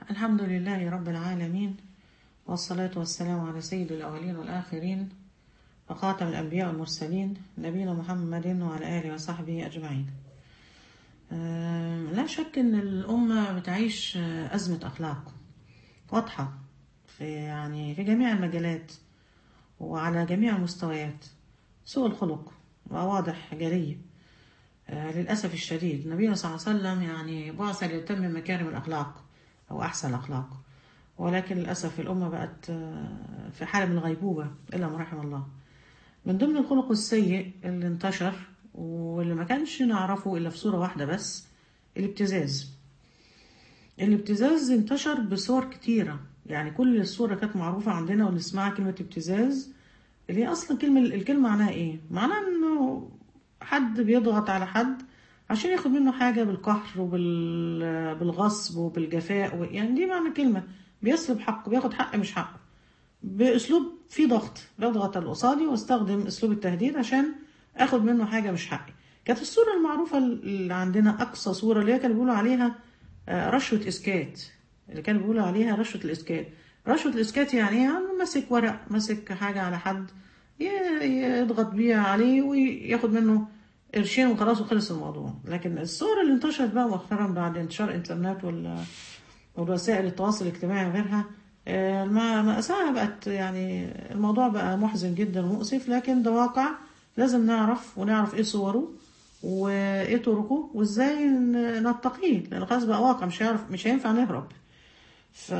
الحمد لله رب العالمين والصلاة والسلام على سيد الأولين والآخرين وخاتم الأنبياء والمرسلين نبينا محمد وعلى آله وصحبه أجمعين آه، لا شك أن الأمة بتعيش آه، أزمة أخلاق واضحة في يعني في جميع المجالات وعلى جميع المستويات سوء الخلق واضح جلي آه، للأسف الشديد نبينا صلى الله عليه وسلم يعني بعث ليتمم مكارم الأخلاق أو أحسن الأخلاق ولكن للأسف الأمة بقت آه، في حالة من الغيبوبة إلا ما رحم الله من ضمن الخلق السيء اللي انتشر واللي ما كانش نعرفه إلا في صورة واحدة بس الابتزاز الابتزاز انتشر بصور كتيرة يعني كل الصورة كانت معروفة عندنا ونسمعها كلمة ابتزاز اللي هي أصلا كلمة الكلمة معناها إيه؟ معناها إنه حد بيضغط على حد عشان ياخد منه حاجة بالقهر وبالغصب وبالجفاء و... يعني دي معنى الكلمة بيسلب حقه بياخد حق مش حقه بأسلوب فيه ضغط بضغط على اللي قصادي واستخدم أسلوب التهديد عشان اخد منه حاجة مش حقي كانت الصورة المعروفة اللي عندنا أقصى صورة اللي هي كانوا بيقولوا عليها آه، رشوة إسكات اللي كانوا بيقولوا عليها رشوة الإسكات رشوة الإسكات يعني إيه؟ يعني ماسك ورق ماسك حاجة على حد ي- يضغط بيها عليه وياخد منه قرشين وخلاص وخلص الموضوع لكن الصور اللي انتشرت بقى مؤخرا بعد انتشار الانترنت وال والوسائل التواصل الاجتماعي وغيرها آه، الم- مأساة بقت يعني الموضوع بقى محزن جدا ومؤسف لكن ده واقع لازم نعرف ونعرف ايه صوره وايه طرقه وازاي ن- نتقيه لان خلاص بقى واقع مش هيعرف مش هينفع نهرب ف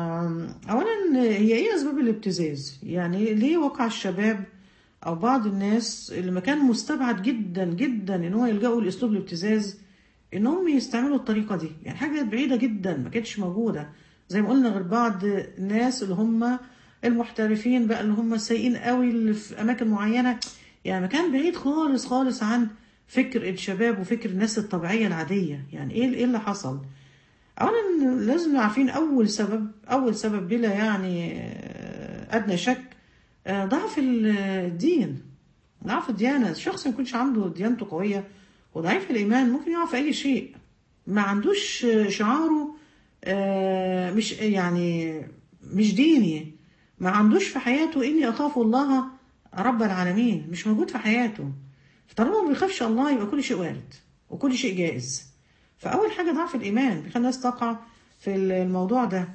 اولا هي ايه اسباب الابتزاز يعني ليه وقع الشباب او بعض الناس اللي ما كان مستبعد جدا جدا ان هو يلجأوا لاسلوب الابتزاز ان هم يستعملوا الطريقه دي يعني حاجه بعيده جدا ما كانتش موجوده زي ما قلنا غير بعض الناس اللي هم المحترفين بقى اللي هم السيئين قوي اللي في اماكن معينه يعني مكان بعيد خالص خالص عن فكر الشباب وفكر الناس الطبيعيه العاديه يعني ايه ايه اللي حصل اولا لازم نبقى عارفين اول سبب اول سبب بلا يعني آه، ادنى شك آه، ضعف الدين ضعف الديانه الشخص ما يكونش عنده ديانته قويه وضعيف الايمان ممكن يقع في اي شيء ما عندوش آه، شعاره آه، مش يعني مش ديني ما عندوش في حياته اني اخاف الله رب العالمين مش موجود في حياته طالما ما بيخافش الله يبقى كل شيء وارد وكل شيء جائز فأول حاجة ضعف الإيمان بيخلي الناس تقع في الموضوع ده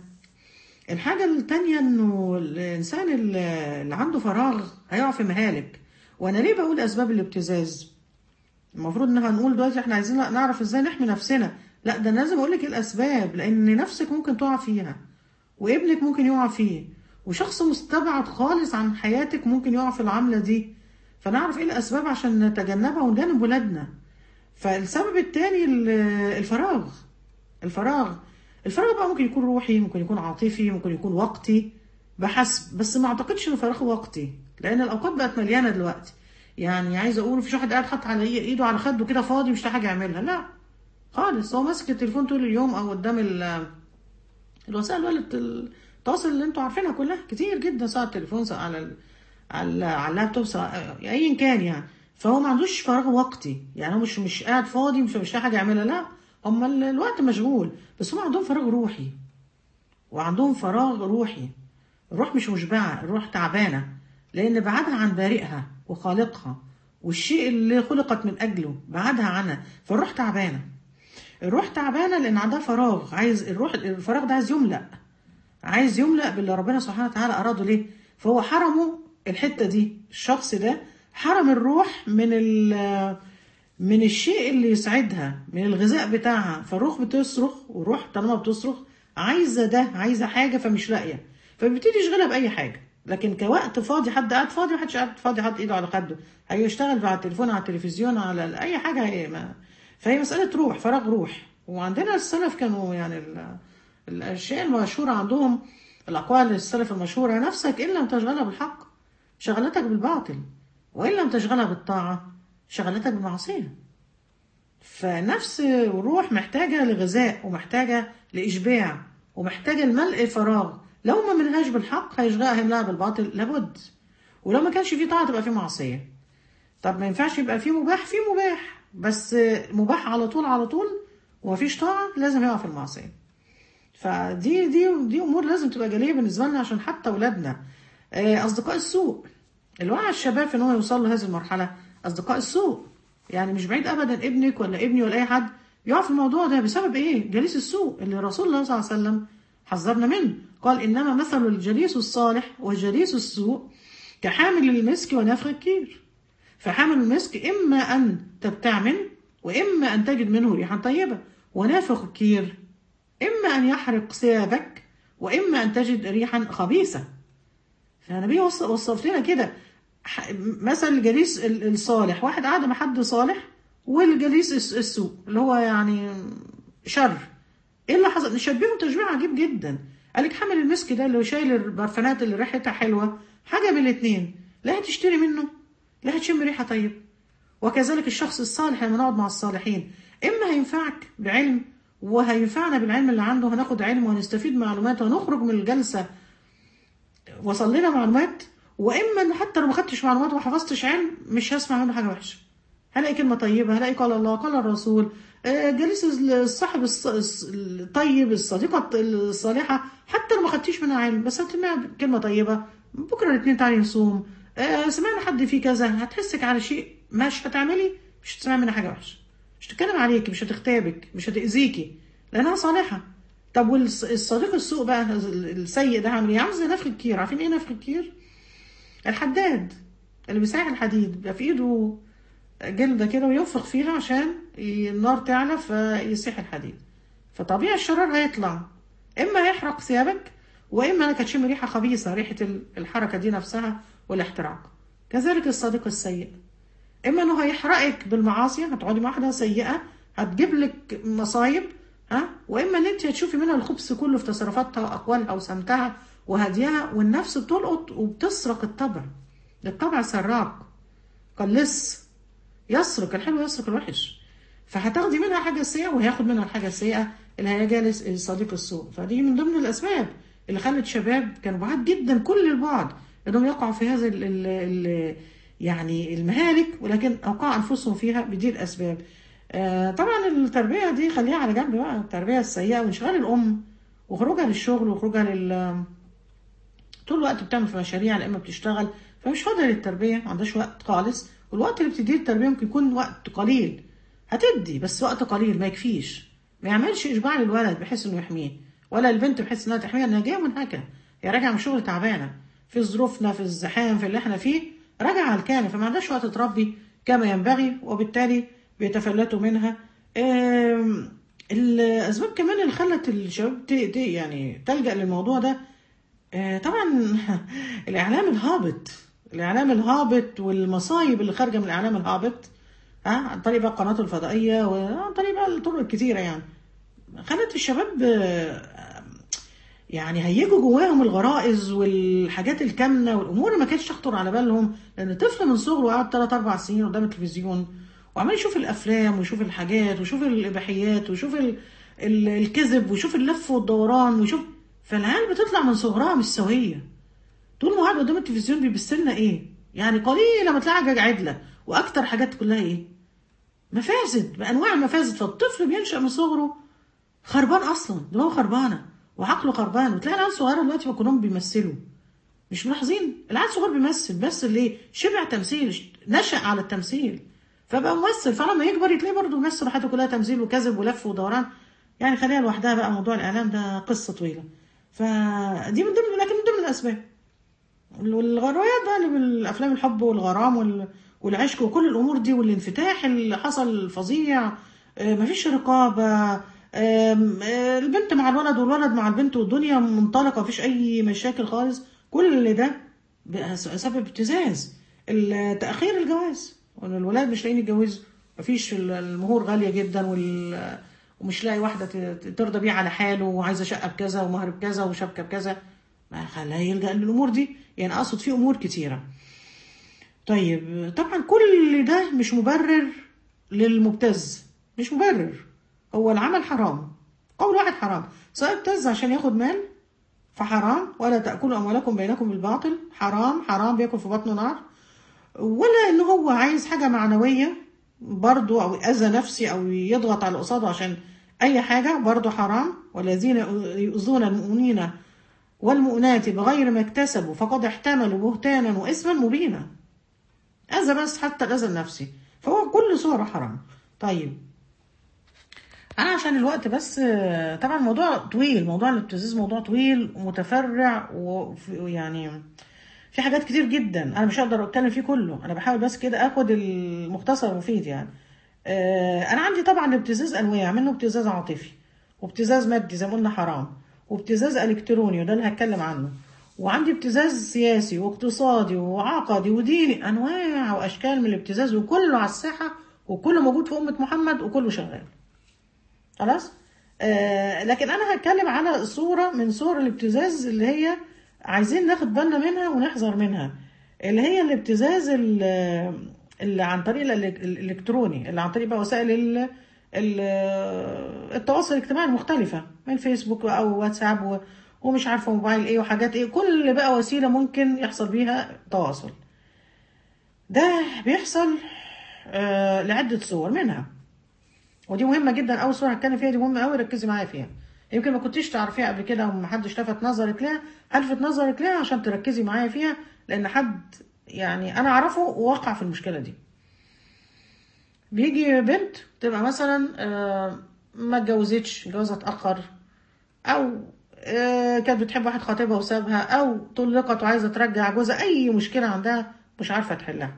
الحاجة التانية إنه الإنسان اللي اللي عنده فراغ هيقع في مهالك وأنا ليه بقول أسباب الابتزاز المفروض إن هنقول دلوقتي إحنا عايزين نعرف إزاي نحمي نفسنا لا ده أنا لازم أقول لك الأسباب لأن نفسك ممكن تقع فيها وابنك ممكن يقع فيه وشخص مستبعد خالص عن حياتك ممكن يقع في العملة دي فنعرف إيه الأسباب عشان نتجنبها ونجنب ولادنا فالسبب التاني ال- الفراغ الفراغ الفراغ بقى ممكن يكون روحي ممكن يكون عاطفي ممكن يكون وقتي بحسب بس ما اعتقدش انه فراغ وقتي لان الاوقات بقت مليانه دلوقتي يعني عايزه اقول مفيش واحد قاعد حاطط على إيه- ايده على خده كده فاضي مش لاقي حاجه يعملها لا خالص هو ماسك التليفون طول اليوم او قدام ال- الوسائل بقى الت- التواصل اللي انتوا عارفينها كلها كتير جدا سواء التليفون سواء على ال... على على اللابتوب سواء ايا كان يعني فهو ما عندوش فراغ وقتي يعني هو مش مش قاعد فاضي مش مش لاقي حاجه يعملها لا هم ال- الوقت مشغول بس هم عندهم فراغ روحي وعندهم فراغ روحي الروح مش مشبعه الروح تعبانه لان بعدها عن بارئها وخالقها والشيء اللي خلقت من اجله بعدها عنها فالروح تعبانه الروح تعبانه لان عندها فراغ عايز الروح الفراغ ده عايز يملأ عايز يملأ باللي ربنا سبحانه وتعالى أراده ليه فهو حرمه الحتة دي الشخص ده حرم الروح من ال من الشيء اللي يسعدها من الغذاء بتاعها فالروح بتصرخ والروح طالما بتصرخ عايزة ده عايزة حاجة فمش لاقية فبيبتدي يشغلها بأي حاجة لكن كوقت فاضي حد قاعد فاضي محدش قاعد فاضي حد ايده على خده هيشتغل على التليفون على التلفزيون على اي حاجه هي ما فهي مساله روح فراغ روح وعندنا السلف كانوا يعني ال- الاشياء المشهوره عندهم الاقوال السلف المشهوره نفسك ان لم تشغلها بالحق شغلتك بالباطل وان لم تشغلها بالطاعه شغلتك بالمعصيه فنفس الروح محتاجة لغذاء ومحتاجة لإشباع ومحتاجة لملء فراغ لو ما ملهاش بالحق هيشغلها هيملاها بالباطل لابد ولو ما كانش فيه طاعة تبقى فيه معصية طب ما ينفعش يبقى فيه مباح فيه مباح بس مباح على طول على طول ومفيش طاعة لازم يقع في المعصية فدي دي دي امور لازم تبقى جاليه بالنسبه لنا عشان حتى اولادنا آه، اصدقاء السوء اللي وقع الشباب في ان هو يوصل لهذه المرحله اصدقاء السوء يعني مش بعيد ابدا ابنك ولا ابني ولا اي حد يقع في الموضوع ده بسبب ايه جليس السوء اللي رسول الله صلى الله عليه وسلم حذرنا منه قال انما مثل الجليس الصالح وجليس السوء كحامل المسك ونافخ الكير فحامل المسك اما ان تبتاع منه واما ان تجد منه ريحا طيبه ونافخ الكير اما ان يحرق ثيابك واما ان تجد ريحا خبيثه فالنبي وص- وصف لنا كده ح- مثل الجليس ال- الصالح واحد قاعد مع حد صالح والجليس الس- السوء اللي هو يعني شر ايه اللي حصل نشبهه تشبيه عجيب جدا قال لك حامل المسك ده اللي شايل البرفانات اللي ريحتها حلوه حاجه من الاثنين لا هتشتري منه لا هتشم ريحه طيب وكذلك الشخص الصالح لما نقعد مع الصالحين اما هينفعك بعلم وهينفعنا بالعلم اللي عنده هناخد علم وهنستفيد معلومات وهنخرج من الجلسه وصل لنا معلومات واما ان حتى لو ما خدتش معلومات وما حفظتش علم مش هسمع منه حاجه وحشه هلاقي كلمه طيبه هلاقي قال الله قال الرسول آه، جليس الصاحب الص- الص- الطيب الصديقه الصالحه حتى لو ما خدتيش منها علم بس هتسمع كلمه طيبه بكره الاثنين تعالي نصوم آه، سمعنا حد فيه كذا هتحسك على شيء مش هتعملي مش هتسمعي منها حاجه وحشه مش هتتكلم عليكي مش هتغتابك مش هتاذيكي لانها صالحه طب والصديق السوء بقى السيء ده عامل ايه؟ عامل زي نفخ الكير عارفين ايه نفخ الكير؟ الحداد اللي بيسيح الحديد بيبقى في ايده جلده كده وينفخ فيها عشان النار تعلى فيسيح الحديد فطبيعي الشرار هيطلع اما هيحرق ثيابك واما انك هتشم ريحه خبيثه ريحه الحركه دي نفسها والاحتراق كذلك الصديق السيء اما انه هيحرقك بالمعاصي هتقعدي مع واحده سيئه هتجيب لك مصايب ها واما ان انت هتشوفي منها الخبث كله في تصرفاتها واقوالها وسمتها وهديها والنفس بتلقط وبتسرق الطبع الطبع سراق قلص يسرق الحلو يسرق الوحش فهتاخدي منها حاجه سيئه وهياخد منها الحاجه السيئه اللي هي جالس صديق السوء فدي من ضمن الاسباب اللي خلت شباب كانوا بعاد جدا كل البعد انهم يقعوا في هذا ال ال ال يعني المهالك ولكن اوقعوا انفسهم فيها بدي الاسباب آه طبعا التربيه دي خليها على جنب بقى التربيه السيئه وانشغال الام وخروجها للشغل وخروجها لل طول الوقت بتعمل في مشاريع لا اما بتشتغل فمش فاضيه للتربيه ما عندهاش وقت خالص والوقت اللي بتديه التربيه ممكن يكون وقت قليل هتدي بس وقت قليل ما يكفيش ما يعملش اشباع للولد بحيث انه يحميه ولا البنت بحيث انها تحميها انها جايه منهكه هي راجعه من شغل تعبانه في ظروفنا في الزحام في اللي احنا فيه راجعه هلكانه فما عندهاش وقت تربي كما ينبغي وبالتالي بيتفلتوا منها آم، الاسباب كمان اللي خلت الشباب ت- ت- يعني تلجا للموضوع ده آه، طبعا الاعلام الهابط الاعلام الهابط والمصايب اللي خارجه من الاعلام الهابط ها عن طريق بقى القنوات الفضائيه وعن طريق بقى الطرق الكتيره يعني خلت الشباب آه، يعني هيجوا جواهم الغرائز والحاجات الكامنه والامور اللي ما كانتش تخطر على بالهم لان الطفل من صغره قعد 3 4 سنين قدام التلفزيون وعمال يشوف الافلام ويشوف الحاجات ويشوف الاباحيات ويشوف ال- ال- الكذب ويشوف اللف والدوران ويشوف فالعيال بتطلع من صغرها مش سويه طول ما قاعد قدام التلفزيون بيبص لنا ايه يعني قليل ما تلاقي حاجه عدله واكتر حاجات كلها ايه مفاسد بانواع المفاسد فالطفل بينشا من صغره خربان اصلا دماغه خربانه وعقله خربان وتلاقي العيال صغيره دلوقتي كلهم بيمثلوا مش ملاحظين العيال صغير بيمثل بس ليه شبع تمثيل نشأ على التمثيل فبقى ممثل فلما يكبر يتلاقيه برضه ممثل حياته كلها تمثيل وكذب ولف ودوران يعني خليها لوحدها بقى موضوع الاعلام ده قصه طويله فدي من ضمن لكن من ضمن الاسباب والروايات بقى اللي بالافلام الحب والغرام وال... والعشق وكل الامور دي والانفتاح اللي حصل فظيع آه، مفيش رقابه آم، آه، البنت مع الولد والولد مع البنت والدنيا منطلقه مفيش اي مشاكل خالص كل ده بقى س- سبب ابتزاز ال- تاخير الجواز وان الولاد مش لاقيين يتجوزوا مفيش ال- المهور غاليه جدا وال ومش لاقي واحده ت- ت- ترضى بيه على حاله وعايزه شقه بكذا ومهر بكذا وشبكه بكذا ما خلاه يلجا للامور دي يعني اقصد في امور كتيره طيب طبعا كل ده مش مبرر للمبتز مش مبرر هو العمل حرام قول واحد حرام سواء ابتز عشان ياخد مال فحرام ولا تأكلوا أموالكم بينكم بالباطل حرام حرام بياكل في بطنه نار ولا إن هو عايز حاجة معنوية برضو أو أذى نفسي أو يضغط على قصاده عشان اي حاجه برضو حرام والذين يؤذون المؤمنين والمؤمنات بغير ما اكتسبوا فقد احتملوا بهتانا واثما مبينا اذى بس حتى الاذى النفسي فهو كل صوره حرام طيب انا عشان الوقت بس آه، طبعا الموضوع طويل موضوع الابتزاز موضوع طويل ومتفرع ويعني في حاجات كتير جدا انا مش هقدر اتكلم فيه كله انا بحاول بس كده اخد المختصر المفيد يعني آه، انا عندي طبعا ابتزاز انواع منه ابتزاز عاطفي وابتزاز مادي زي ما قلنا حرام وابتزاز الكتروني وده اللي هتكلم عنه وعندي ابتزاز سياسي واقتصادي وعقدي وديني انواع واشكال من الابتزاز وكله على الساحه وكله موجود في امه محمد وكله شغال خلاص آه لكن انا هتكلم على صوره من صور الابتزاز اللي هي عايزين ناخد بالنا منها ونحذر منها اللي هي الابتزاز ال- اللي عن طريق الإلك- الالكتروني اللي عن طريق بقى وسائل ال- ال- التواصل الاجتماعي المختلفه من فيسبوك او واتساب و- ومش عارفه موبايل ايه وحاجات ايه كل بقى وسيله ممكن يحصل بيها تواصل ده بيحصل آه لعده صور منها ودي مهمه جدا اول صوره هتكلم فيها دي مهمه قوي ركزي معايا فيها يمكن ما كنتيش تعرفيها قبل كده وما حدش لفت نظرك ليها هلفت نظرك ليها عشان تركزي معايا فيها لان حد يعني انا اعرفه ووقع في المشكله دي بيجي بنت تبقى مثلا آه، ما اتجوزتش جوازها اتاخر او آه، كانت بتحب واحد خطيبها وسابها او طلقت وعايزه ترجع جوزها اي مشكله عندها مش عارفه تحلها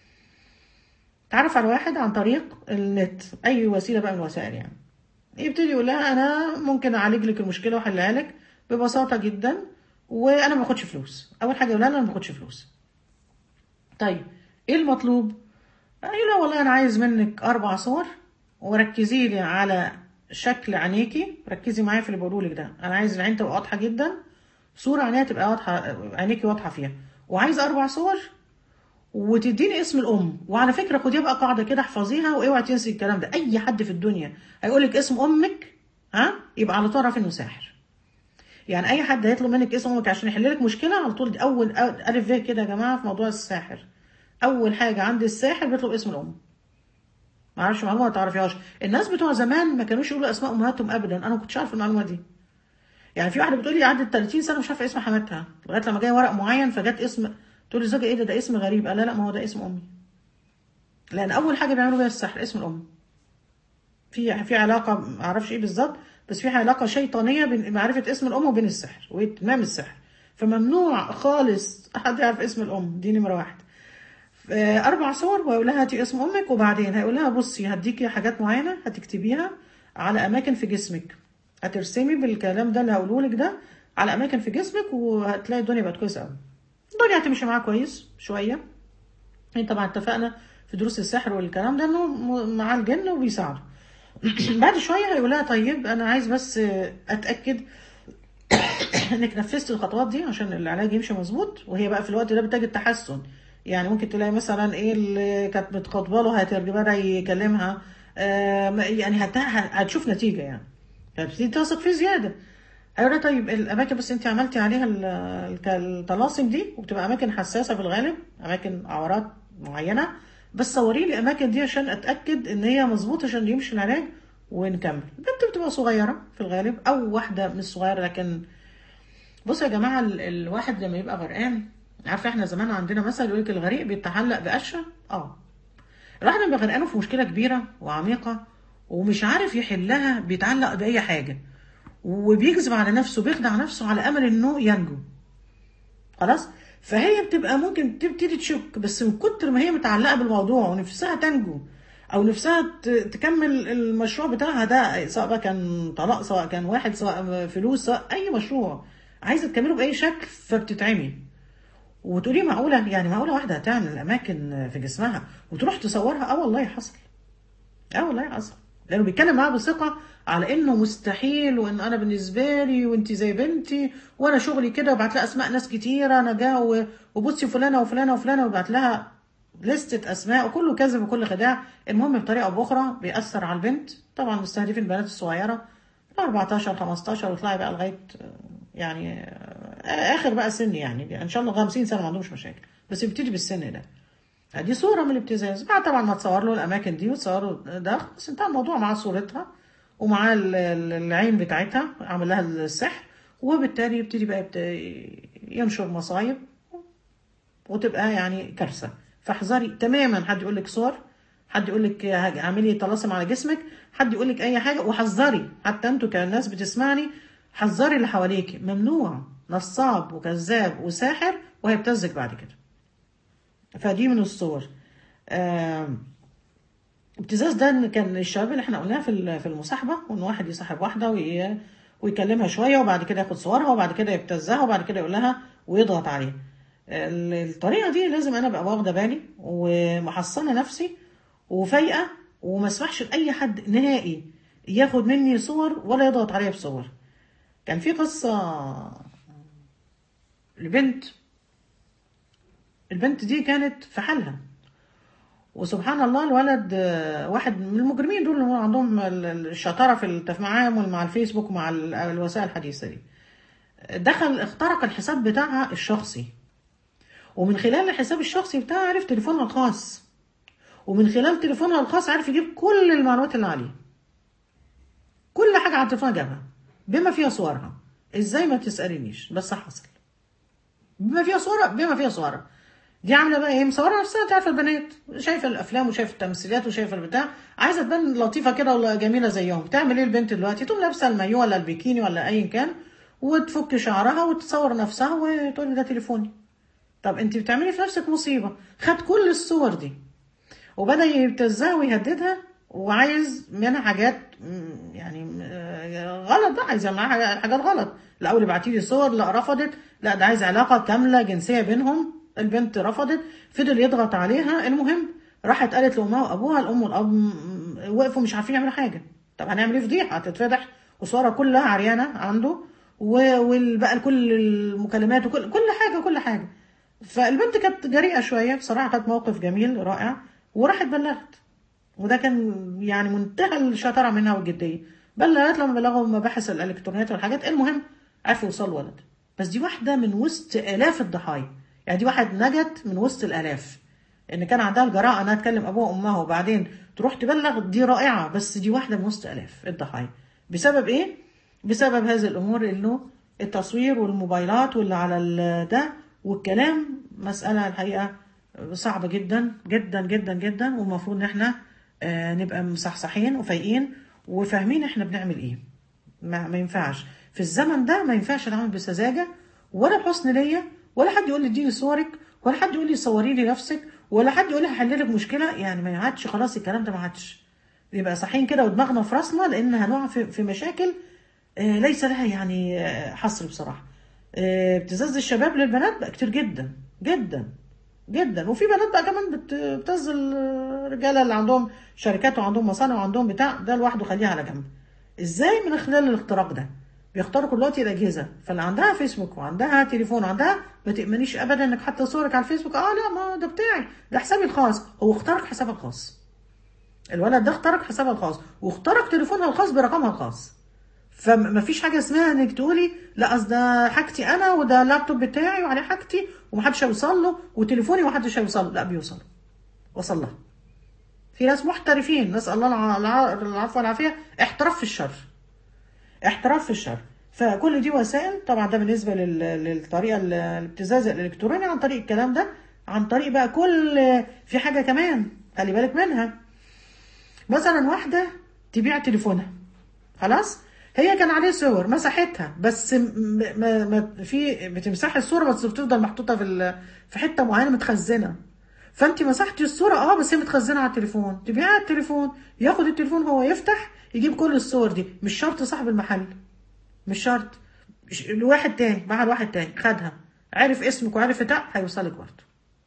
تعرف على واحد عن طريق النت اي وسيله بقى من الوسائل يعني يبتدي يقول لها انا ممكن اعالج لك المشكله واحلها لك ببساطه جدا وانا ما باخدش فلوس اول حاجه يقول لها انا ما باخدش فلوس طيب ايه المطلوب يقول لها والله انا عايز منك اربع صور وركزي لي على شكل عينيكي ركزي معايا في اللي بقوله لك ده انا عايز العين تبقى واضحه جدا صوره عينيها تبقى واضحه عينيكي واضحه فيها وعايز اربع صور وتديني اسم الام وعلى فكره خديها بقى قاعده كده احفظيها واوعي تنسي الكلام ده اي حد في الدنيا هيقول لك اسم امك ها يبقى على طول اعرف انه ساحر يعني اي حد هيطلب منك اسم امك عشان يحل لك مشكله على طول دي اول أول- الف ب كده يا جماعه في موضوع الساحر اول حاجه عند الساحر بيطلب اسم الام ما اعرفش معلومه ما تعرفيهاش الناس بتوع زمان ما كانوش يقولوا اسماء امهاتهم ابدا انا ما كنتش عارف المعلومه دي يعني في واحده بتقول لي عدت 30 سنه مش عارفه اسم حماتها لغايه لما جاي ورق معين فجت اسم تقول لي زوجي ايه ده ده اسم غريب قال لا لا ما هو ده اسم امي لان اول حاجه بيعملوا بيها السحر اسم الام في في علاقه ما اعرفش ايه بالظبط بس في علاقه شيطانيه بين معرفه اسم الام وبين السحر واتمام السحر فممنوع خالص حد يعرف اسم الام دي نمره واحد آه، اربع صور ويقول لها هاتي اسم امك وبعدين هيقول لها بصي هديكي حاجات معينه هتكتبيها على اماكن في جسمك هترسمي بالكلام ده اللي هقوله لك ده على اماكن في جسمك وهتلاقي الدنيا بقت كويسه قوي الدنيا هتمشي معاها كويس شويه يعني طبعا اتفقنا في دروس السحر والكلام ده انه م- مع الجن وبيساعده بعد شويه هيقول لها طيب انا عايز بس اتاكد انك نفذت الخطوات دي عشان العلاج يمشي مظبوط وهي بقى في الوقت ده بتجد تحسن يعني ممكن تلاقي مثلا ايه اللي كانت متخاطبه له هترجع بدا يكلمها آه يعني هت- هتشوف نتيجه يعني هتبتدي تثق فيه زياده هيقول لها طيب الاماكن بس انت عملتي عليها ال- الك- الطلاسم دي وبتبقى اماكن حساسه في الغالب اماكن عورات معينه بس صوري لي الاماكن دي عشان اتاكد ان هي مظبوطه عشان يمشي العلاج ونكمل البنت بتبقى صغيره في الغالب او واحده مش صغيره لكن بصوا يا جماعه ال- الواحد لما يبقى غرقان عارفه احنا زمان عندنا مثل يقول لك الغريق بيتعلق بقشه اه الواحد لما يبقى غرقان في مشكله كبيره وعميقه ومش عارف يحلها بيتعلق باي حاجه وبيكذب على نفسه بيخدع نفسه على امل انه ينجو خلاص فهي بتبقى ممكن تبتدي تشك بس من كتر ما هي متعلقه بالموضوع ونفسها تنجو او نفسها ت- تكمل المشروع بتاعها ده سواء بقى كان طلاق سواء كان واحد سواء فلوس سواء اي مشروع عايزه تكمله باي شكل فبتتعمي وتقولي معقوله يعني معقوله واحده هتعمل الاماكن في جسمها وتروح تصورها اه والله حصل اه والله حصل لانه بيتكلم معاها بثقه على انه مستحيل وان انا بالنسبه لي وانت زي بنتي وانا شغلي كده وبعت لها اسماء ناس كتيره نجاه و- وبصي فلانه وفلانه وفلانه وبعت لها لستة اسماء وكله كذب وكل خداع المهم بطريقه او باخرى بيأثر على البنت طبعا مستهدفين البنات الصغيره 14 15 وطلعي بقى لغايه آه، يعني آه، اخر بقى سن يعني ان شاء الله 50 سنه ما عندهمش مشاكل بس بتيجي بالسن ده دي صورة من الابتزاز بعد طبعا ما تصور له الأماكن دي وتصور له ده خلاص انتهى الموضوع مع صورتها ومعاه ال- ال- العين بتاعتها عمل لها السحر وبالتالي يبتدي بقى يبت- ينشر مصايب وتبقى يعني كارثه فاحذري تماما حد يقول لك صور حد يقول لك اعملي طلاسم على جسمك حد يقول لك اي حاجه وحذري حتى انتوا كناس بتسمعني حذري اللي حواليك ممنوع نصاب وكذاب وساحر وهيبتزك بعد كده فدي من الصور آم، ابتزاز ده إن كان الشباب اللي احنا قلناه في ال- في المصاحبه وان واحد يصاحب واحده وي- ويكلمها شويه وبعد كده ياخد صورها وبعد كده يبتزها وبعد كده يقول لها ويضغط عليها ال- الطريقه دي لازم انا ابقى واخده بالي ومحصنه نفسي وفايقه وما اسمحش لاي حد نهائي ياخد مني صور ولا يضغط عليا بصور كان في قصه لبنت البنت دي كانت في حالها وسبحان الله الولد آه، واحد من المجرمين دول اللي هو عندهم ال- ال- الشطاره في التعامل مع الفيسبوك ومع ال- الوسائل الحديثه دي دخل اخترق الحساب بتاعها الشخصي ومن خلال الحساب الشخصي بتاعها عرف تليفونها الخاص ومن خلال تليفونها الخاص عرف يجيب كل المعلومات اللي عليه كل حاجه على تليفونها جابها بما فيها صورها ازاي ما تسالنيش بس حصل بما فيها صورة بما فيها صورة دي عامله بقى ايه مصوره نفسها انت عارفه البنات شايفه الافلام وشايفه التمثيليات وشايفه البتاع عايزه تبان لطيفه كده ولا جميله زيهم تعمل ايه البنت دلوقتي تقوم لابسه المايو ولا البيكيني ولا اي كان وتفك شعرها وتصور نفسها وتقول لي ده تليفوني طب انت بتعملي في نفسك مصيبه خد كل الصور دي وبدا يبتزها ويهددها وعايز منها حاجات مم، يعني آه، غلط بقى عايز معاها حاجات- حاجات غلط الاول ابعتي لي صور لا رفضت لا ده عايز علاقه كامله جنسيه بينهم البنت رفضت فضل يضغط عليها المهم راحت قالت لامها وابوها الام والاب م- وقفوا مش عارفين يعملوا حاجه طب هنعمل ايه فضيحه هتتفضح وصورها كلها عريانه عنده وبقى كل المكالمات وكل كل حاجه كل حاجه فالبنت كانت جريئه شويه بصراحه كانت موقف جميل رائع وراحت بلغت وده كان يعني منتهى الشطاره منها والجديه بلغت لما بلغوا المباحث الالكترونيات والحاجات المهم عرفوا يوصلوا ولد بس دي واحده من وسط الاف الضحايا يعني دي واحد نجت من وسط الالاف ان كان عندها الجراءه انها تكلم ابوها وامها وبعدين تروح تبلغ دي رائعه بس دي واحده من وسط الاف الضحايا بسبب ايه بسبب هذه الامور انه التصوير والموبايلات واللي على ال- ده والكلام مساله الحقيقه صعبه جدا جدا جدا جدا والمفروض ان احنا آه، نبقى مصحصحين وفايقين وفاهمين احنا بنعمل ايه ما, ما ينفعش في الزمن ده ما ينفعش نعمل بسذاجه ولا بحسن نيه ولا حد يقول لي اديني صورك ولا حد يقول لي صوري لي نفسك ولا حد يقول لي هحل لك مشكله يعني ما عادش خلاص الكلام ده ما عادش يبقى صاحيين كده ودماغنا في راسنا لان هنقع في, في مشاكل آه، ليس لها يعني آه، حصر بصراحه آه، ابتزاز الشباب للبنات بقى كتير جدا جدا جدا وفي بنات بقى كمان بت- بتبتز الرجاله اللي عندهم شركات وعندهم مصانع وعندهم بتاع ده لوحده خليه على جنب ازاي من خلال الاختراق ده بيخترقوا دلوقتي الاجهزه فاللي عندها فيسبوك وعندها تليفون وعندها ما تامنيش ابدا انك حتى صورك على الفيسبوك اه لا ما ده بتاعي ده حسابي الخاص هو اخترق حسابها الخاص الولد ده اخترق حسابها الخاص واخترق تليفونها الخاص برقمها الخاص فما فيش حاجه اسمها انك تقولي لا اصل ده حاجتي انا وده اللابتوب بتاعي وعليه حاجتي ومحدش هيوصل له وتليفوني ومحدش هيوصل له لا بيوصل وصل لها في ناس محترفين نسال الله الع- الع- العفو والعافيه احتراف في الشر احتراف في الشر فكل دي وسائل طبعا ده بالنسبه لل- للطريقه ال- الابتزاز الالكتروني عن طريق الكلام ده عن طريق بقى كل في حاجه كمان خلي بالك منها مثلا واحده تبيع تليفونها خلاص هي كان عليه صور مسحتها بس م- ما ما في بتمسحي الصوره بس بتفضل محطوطه في ال- في حته معينه متخزنه فانت مسحتي الصوره اه بس هي متخزنه على التليفون تبيعها على التليفون ياخد التليفون هو يفتح يجيب كل الصور دي مش شرط صاحب المحل مش شرط ش- لواحد تاني مع واحد تاني خدها عرف اسمك وعرف بتاع هيوصلك برضه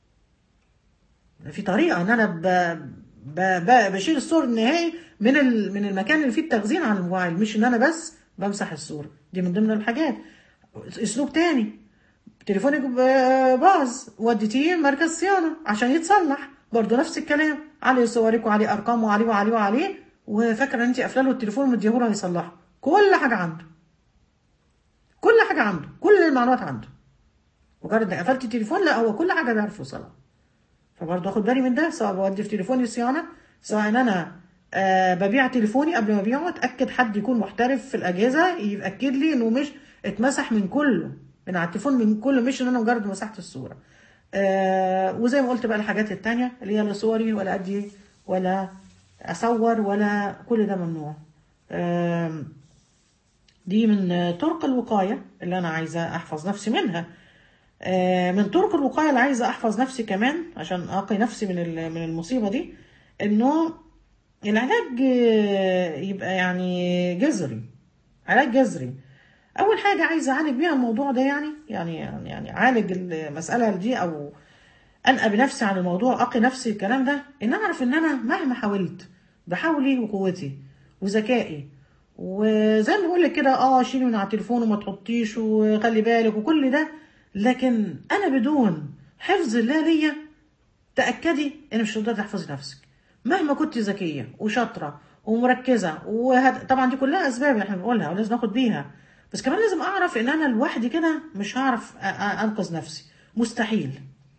في طريقه ان انا ب... ب... ب... بشيل الصور النهائي من ال... من المكان اللي فيه التخزين على الموبايل مش ان انا بس بمسح الصوره دي من ضمن الحاجات اسلوب تاني تليفونك ب- باظ وديتيه مركز صيانه عشان يتصلح برضه نفس الكلام عليه صورك وعليه ارقام وعليه وعليه وعليه وفاكره ان انت قافله له التليفون ومديهوله هيصلحه كل حاجه عنده كل حاجه عنده كل المعلومات عنده مجرد انك قفلت التليفون لا هو كل حاجه بيعرف يوصلها فبرضه اخد بالي من ده سواء بودي في تليفوني صيانه سواء ان انا أه ببيع تليفوني قبل ما ابيعه اتاكد حد يكون محترف في الاجهزه ياكد لي انه مش اتمسح من كله من على التليفون من كله مش ان انا مجرد مسحت الصوره أه وزي ما قلت بقى الحاجات التانية اللي هي لا صوري ولا ادي ولا اصور ولا كل ده ممنوع أه دي من طرق الوقايه اللي انا عايزه احفظ نفسي منها من طرق الوقايه اللي عايزه احفظ نفسي كمان عشان اقي نفسي من من المصيبه دي انه العلاج يبقى يعني جذري علاج جذري اول حاجه عايزه اعالج بيها الموضوع ده يعني يعني يعني, يعني اعالج المساله دي او انقى بنفسي عن الموضوع اقي نفسي الكلام ده ان اعرف ان انا مهما حاولت بحولي وقوتي وذكائي وزي ما بقول لك كده اه شيلي من على التليفون وما تحطيش وخلي بالك وكل ده لكن انا بدون حفظ الله ليا تاكدي ان مش هتقدري تحفظي نفسك مهما كنت ذكيه وشاطره ومركزه وهد... طبعا دي كلها اسباب احنا بنقولها ولازم ناخد بيها بس كمان لازم اعرف ان انا لوحدي كده مش هعرف انقذ نفسي مستحيل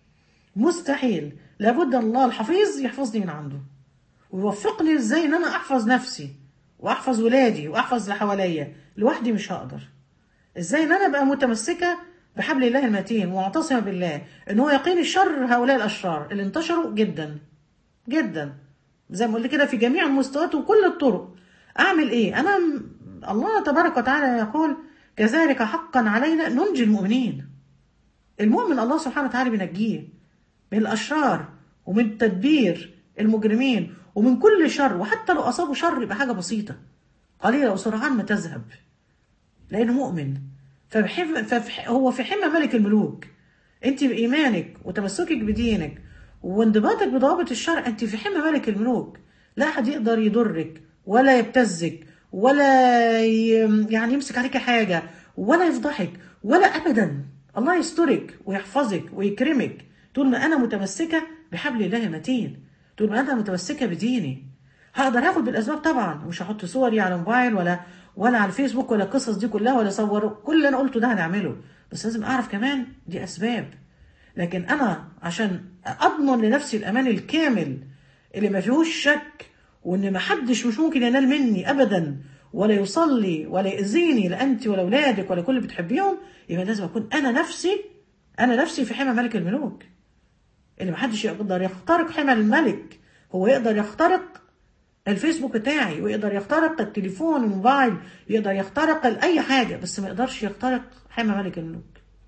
مستحيل لابد الله الحفيظ يحفظني من عنده ويوفقني ازاي ان انا احفظ نفسي واحفظ ولادي واحفظ اللي حواليا لوحدي مش هقدر ازاي ان انا ابقى متمسكه بحبل الله المتين ومعتصمه بالله ان هو يقيني شر هؤلاء الاشرار اللي انتشروا جدا جدا زي ما قلت كده في جميع المستويات وكل الطرق اعمل ايه انا الله تبارك وتعالى يقول كذلك حقا علينا ننجي المؤمنين المؤمن الله سبحانه وتعالى بينجيه من الاشرار ومن تدبير المجرمين ومن كل شر وحتى لو اصابوا شر يبقى حاجه بسيطه قليله وسرعان ما تذهب لانه مؤمن فبحم فهو في حمى ملك الملوك انت بايمانك وتمسكك بدينك وانضباطك بضوابط الشرع انت في حمى ملك الملوك لا احد يقدر يضرك ولا يبتزك ولا يعني يمسك عليك حاجه ولا يفضحك ولا ابدا الله يسترك ويحفظك ويكرمك طول ما انا متمسكه بحبل الله المتين طول ما انا متمسكه بديني هقدر هاخد بالاسباب طبعا مش هحط صوري على موبايل ولا ولا على الفيسبوك ولا القصص دي كلها ولا صور كل اللي انا قلته ده هنعمله بس لازم اعرف كمان دي اسباب لكن انا عشان اضمن لنفسي الامان الكامل اللي ما فيهوش شك وان ما حدش مش ممكن ينال مني ابدا ولا يوصل لي ولا يأذيني لا انت ولا اولادك ولا كل اللي بتحبيهم يبقى لازم اكون انا نفسي انا نفسي في حمى ملك الملوك اللي ما حدش يقدر يخترق حمى الملك هو يقدر يخترق الفيسبوك بتاعي ويقدر يخترق التليفون الموبايل يقدر يخترق اي حاجه بس ما يقدرش يخترق حمى ملك الملوك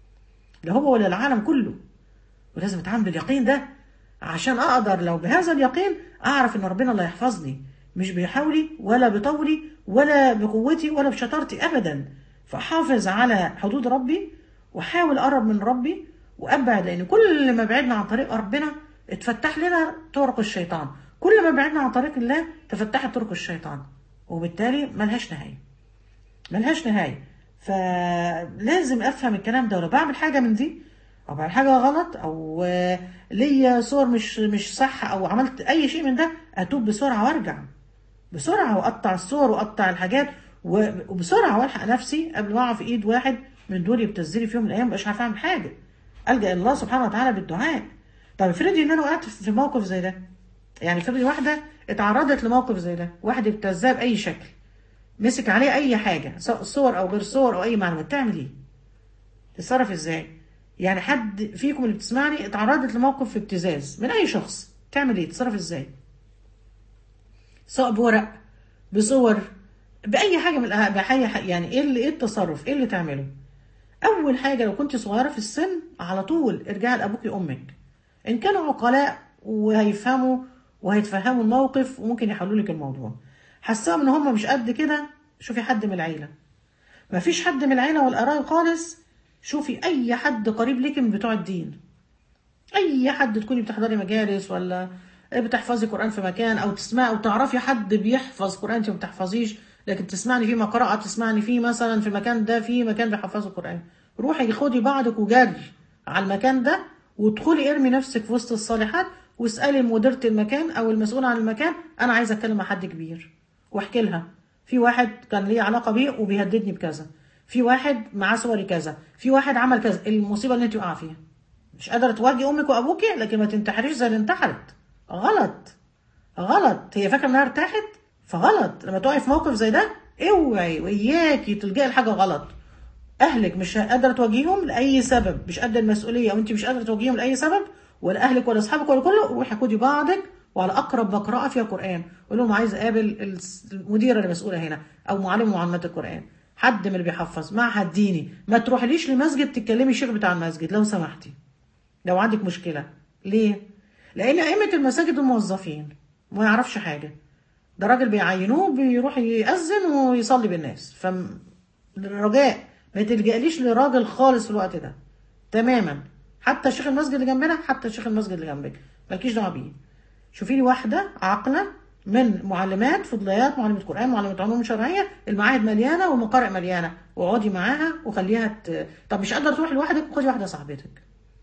لا هو ولا العالم كله ولازم اتعامل باليقين ده عشان اقدر لو بهذا اليقين اعرف ان ربنا الله يحفظني مش بحولي ولا بطولي ولا بقوتي ولا بشطارتي ابدا فاحافظ على حدود ربي واحاول اقرب من ربي وابعد لان كل ما بعدنا عن طريق ربنا اتفتح لنا طرق الشيطان كل ما بعدنا عن طريق الله تفتحت طرق الشيطان وبالتالي ملهاش نهايه ملهاش نهايه فلازم افهم الكلام ده ولو بعمل حاجه من دي او بعمل حاجه غلط او ليا صور مش مش صح او عملت اي شيء من ده اتوب بسرعه وارجع بسرعه واقطع الصور واقطع الحاجات وبسرعه والحق نفسي قبل ما اقع في ايد واحد من دول يبتزني في يوم من الايام مبقاش عارف اعمل حاجه الجا الله سبحانه وتعالى بالدعاء طب افرضي ان انا وقعت في موقف زي ده يعني افرضي واحده اتعرضت لموقف زي ده واحد ابتزاه باي شكل مسك عليه اي حاجه سواء صور او غير صور او اي معلومات تعمل ايه تتصرف ازاي يعني حد فيكم اللي بتسمعني اتعرضت لموقف ابتزاز من اي شخص تعمل ايه تتصرف ازاي سواء بورق بصور باي حاجه من بحي يعني ايه اللي ايه التصرف ايه اللي تعمله اول حاجه لو كنت صغيره في السن على طول ارجعي لابوك وامك ان كانوا عقلاء وهيفهموا وهيتفهموا الموقف وممكن يحلوا لك الموضوع حساهم ان هم مش قد كده شوفي حد من العيله مفيش حد من العيله والقرايب خالص شوفي اي حد قريب ليكي من بتوع الدين اي حد تكوني بتحضري مجالس ولا بتحفظي قران في مكان او تسمعي او تعرفي حد بيحفظ قران انت ما بتحفظيش لكن تسمعني فيه قراءة تسمعني فيه مثلا في المكان ده في مكان بيحفظوا القرآن روحي خدي بعضك وجري على المكان ده وادخلي ارمي نفسك في وسط الصالحات واسألي مديرة المكان أو المسؤول عن المكان أنا عايزة أتكلم مع حد كبير واحكي لها في واحد كان ليه علاقة بيه وبيهددني بكذا في واحد معاه صوري كذا في واحد عمل كذا المصيبة اللي أنت واقعة فيها مش قادرة تواجهي أمك وأبوكي لكن ما تنتحريش زي اللي انتحرت غلط غلط هي فاكره انها ارتاحت فغلط لما تقعي في موقف زي ده اوعي واياكي تلجئي لحاجه غلط اهلك مش قادره تواجهيهم لاي سبب مش قد المسؤوليه وانت مش قادره تواجهيهم لاي سبب ولا اهلك ولا اصحابك ولا كله روحي خدي بعضك وعلى اقرب مقرأة فيها قران قول لهم عايز اقابل المديره اللي مسؤوله هنا او معلم معلمات القران حد من اللي بيحفظ معهد ديني ما تروحليش لمسجد تتكلمي الشيخ بتاع المسجد لو سمحتي لو عندك مشكله ليه لان ائمه المساجد الموظفين ما يعرفش حاجه ده راجل بيعينوه بيروح يأذن ويصلي بالناس فالرجاء ما تلجأليش لراجل خالص في الوقت ده تماما حتى شيخ المسجد اللي جنبنا حتى شيخ المسجد اللي جنبك مالكيش دعوه بيه شوفي لي واحده عاقله من معلمات فضليات معلمة قرآن معلمة علوم شرعية المعاهد مليانة والمقارئ مليانة واقعدي معاها وخليها ت... طب مش قادرة تروحي لوحدك خدي واحدة صاحبتك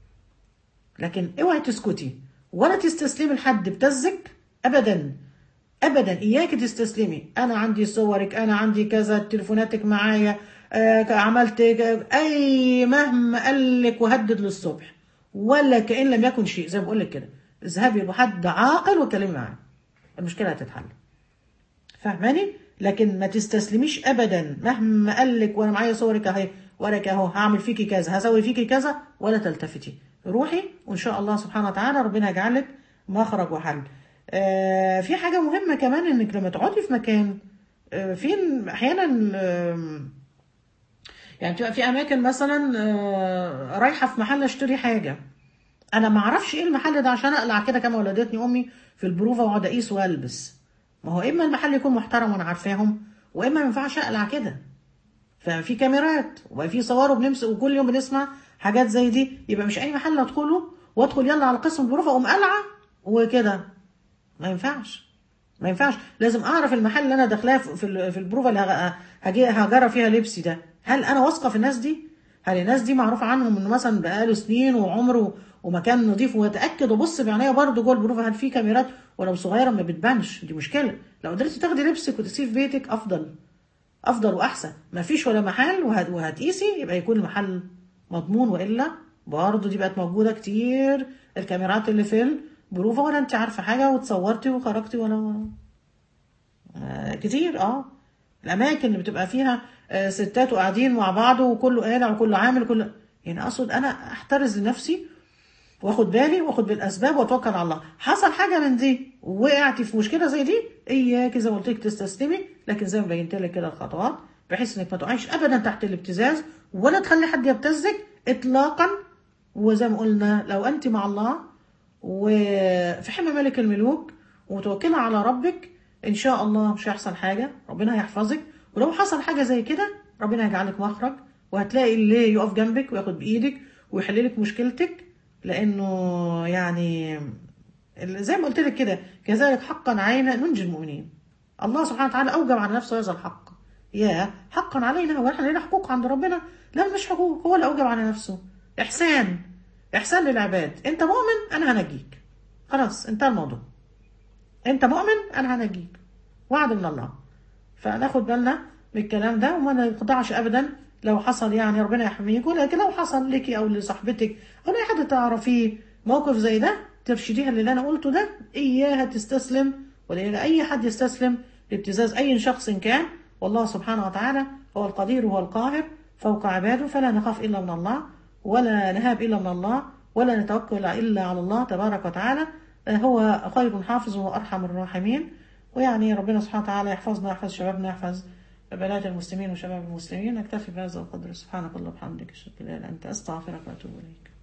لكن اوعي تسكتي ولا تستسلمي لحد بتزك ابدا ابدا اياك تستسلمي انا عندي صورك انا عندي كذا تليفوناتك معايا آه عملت اي مهما قال لك وهدد للصبح ولا كان لم يكن شيء زي ما بقول لك كده اذهبي لحد عاقل وكلمي معاه المشكله هتتحل فاهماني لكن ما تستسلميش ابدا مهما قال لك وانا معايا صورك اهي ورك اهو هعمل فيكي كذا هسوي فيكي كذا ولا تلتفتي روحي وان شاء الله سبحانه وتعالى ربنا يجعل لك مخرج وحل آه في حاجه مهمه كمان انك لما تقعدي في مكان آه في احيانا آه يعني بتبقى في اماكن مثلا آه رايحه في محل اشتري حاجه انا ما اعرفش ايه المحل ده عشان اقلع كده كما ولدتني امي في البروفه واقعد اقيس والبس ما هو اما المحل يكون محترم وانا عارفاهم واما ما ينفعش اقلع كده ففي كاميرات وفي صور وبنمسك وكل يوم بنسمع حاجات زي دي يبقى مش اي محل ادخله وادخل يلا على قسم البروفه اقوم قلعه وكده ما ينفعش ما ينفعش لازم اعرف المحل اللي انا داخلاه في في البروفه اللي هجي هجرب فيها لبسي ده هل انا واثقه في الناس دي هل الناس دي معروف عنهم انه مثلا بقاله سنين وعمره ومكان نظيف واتاكد وابص بعينيا برضه جوه البروفه هل في كاميرات ولو صغيره ما بتبانش دي مشكله لو قدرتي تاخدي لبسك وتسيبيه في بيتك افضل افضل واحسن ما فيش ولا محل وهتقيسي يبقى يكون المحل مضمون والا برضه دي بقت موجوده كتير الكاميرات اللي في البروفه ولا انت عارفه حاجه وتصورتي وخرجتي ولا آه كتير اه الاماكن اللي بتبقى فيها آه ستات وقاعدين مع بعض وكله قالع وكله عامل كله يعني اقصد انا احترز لنفسي واخد بالي واخد بالاسباب واتوكل على الله حصل حاجه من دي وقعتي في مشكله زي دي اياك زي ما قلت لك تستسلمي لكن زي ما بينت لك كده الخطوات بحيث انك ما تقعيش ابدا تحت الابتزاز ولا تخلي حد يبتزك اطلاقا وزي ما قلنا لو انت مع الله وفي حمى ملك الملوك ومتوكله على ربك ان شاء الله مش هيحصل حاجه ربنا هيحفظك ولو حصل حاجه زي كده ربنا هيجعلك مخرج وهتلاقي اللي يقف جنبك وياخد بايدك ويحل لك مشكلتك لانه يعني زي ما قلت لك كده كذلك حقا علينا ننجي المؤمنين الله سبحانه وتعالى اوجب على نفسه هذا الحق يا حقا علينا هو احنا لنا حقوق عند ربنا لا مش حقوق هو اللي اوجب على نفسه احسان احسان للعباد انت مؤمن انا هنجيك خلاص انتهى الموضوع انت مؤمن انا هنجيك وعد من الله فناخد بالنا من الكلام ده وما نخضعش ابدا لو حصل يعني ربنا يحميكم لكن لو حصل لك او لصاحبتك او لاي حد تعرفيه موقف زي ده ترشديها اللي انا قلته ده اياها تستسلم ولا اي حد يستسلم لابتزاز اي شخص كان والله سبحانه وتعالى هو القدير وهو القاهر فوق عباده فلا نخاف الا من الله ولا نهاب الا من الله ولا نتوكل الا على الله تبارك وتعالى هو خير حافظ وارحم الراحمين ويعني ربنا سبحانه وتعالى يحفظنا يحفظ شبابنا يحفظ بنات المسلمين وشباب المسلمين نكتفي بهذا القدر سبحانك اللهم وبحمدك اشهد ان لا اله الا انت استغفرك واتوب اليك